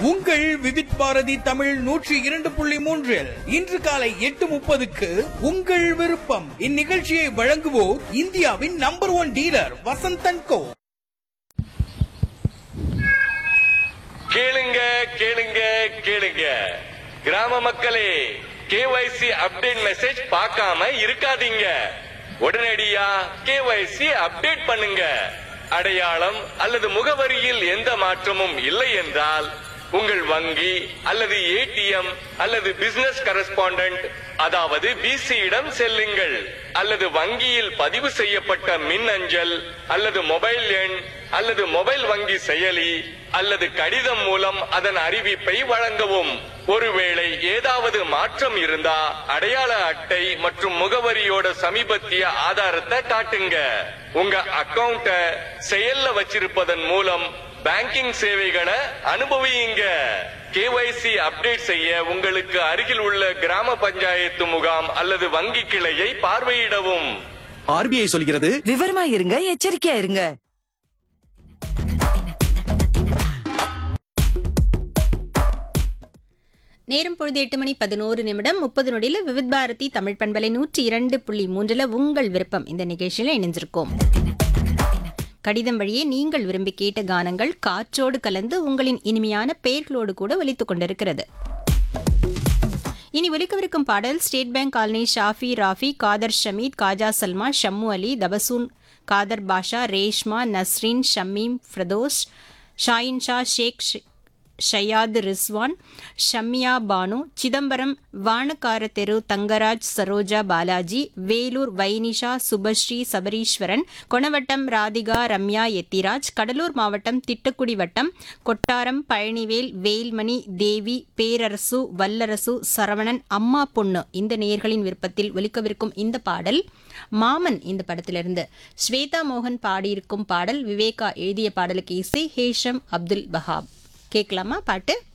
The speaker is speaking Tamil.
உங்கள் விவித் பாரதி தமிழ் நூற்றி இரண்டு புள்ளி மூன்றில் இன்று காலை எட்டு முப்பதுக்கு உங்கள் விருப்பம் இந்நிகழ்ச்சியை வழங்குவோர் இந்தியாவின் number one dealer Vasanthan co கேளுங்க கேளுங்க கேளுங்க கிராம மக்களே கேஒய்சி அப்டேட் மெசேஜ் பார்க்காம இருக்காதீங்க உடனடியா கேஒய்சி அப்டேட் பண்ணுங்க அடையாளம் அல்லது முகவரியில் எந்த மாற்றமும் இல்லை என்றால் உங்கள் வங்கி அல்லது ஏடிஎம் அல்லது பிசினஸ் கரஸ்பாண்டன்ட் அதாவது பிசியிடம் செல்லுங்கள் அல்லது வங்கியில் பதிவு செய்யப்பட்ட மின் அஞ்சல் அல்லது மொபைல் எண் அல்லது மொபைல் வங்கி செயலி அல்லது கடிதம் மூலம் அதன் அறிவிப்பை வழங்கவும் ஒருவேளை ஏதாவது மாற்றம் இருந்தா அடையாள அட்டை மற்றும் முகவரியோட சமீபத்திய ஆதாரத்தை காட்டுங்க உங்க அக்கவுண்ட செயல்ல வச்சிருப்பதன் மூலம் பேங்கிங் சேவைகளை அனுபவியுங்க கேஒய்சி அப்டேட் செய்ய உங்களுக்கு அருகில் உள்ள கிராம பஞ்சாயத்து முகாம் அல்லது வங்கி கிளையை பார்வையிடவும் ஆர்பிஐ சொல்கிறது விவரமா இருங்க எச்சரிக்கையா இருங்க நேரம் பொழுது எட்டு மணி பதினோரு நிமிடம் முப்பது நொடியில் விவித் பாரதி தமிழ் பண்பலை நூற்றி இரண்டு புள்ளி மூன்றில் உங்கள் விருப்பம் இந்த நிகழ்ச்சியில் இணைஞ்சிருக்கோம் கடிதம் வழியே நீங்கள் விரும்பி கேட்ட கானங்கள் காற்றோடு கலந்து உங்களின் இனிமையான பெயர்களோடு கூட ஒலித்துக் கொண்டிருக்கிறது இனி ஒலிக்கவிருக்கும் பாடல் state bank colony Shafi Rafi Khader Shameed Khaja Salma Shammu Ali Tabassum Khader Basha Reshma Nasreen Shameem Firdous Shahin Sha Sheikh ஷ்- ஷயாத் ரிஸ்வான் ஷம்யா பானு சிதம்பரம் வானக்கார தெரு தங்கராஜ் சரோஜா பாலாஜி வேலூர் வைனிஷா சுபஸ்ரீ சபரீஸ்வரன் கொணவட்டம் ராதிகா ரம்யா எத்திராஜ் கடலூர் மாவட்டம் திட்டக்குடி வட்டம் கொட்டாரம் பழனிவேல் வேல்மணி தேவி பேரரசு வல்லரசு சரவணன் அம்மா பொண்ணு இந்த நேயர்களின் விருப்பத்தில் ஒலிக்கவிருக்கும் இந்த பாடல் மாமன் இந்த படத்திலிருந்து ஸ்வேதா மோகன் பாடியிருக்கும் பாடல் விவேகா எழுதிய பாடலுக்கு இசை ஹேஷம் அப்துல் பஹாப் கேட்கலாமா பாட்டு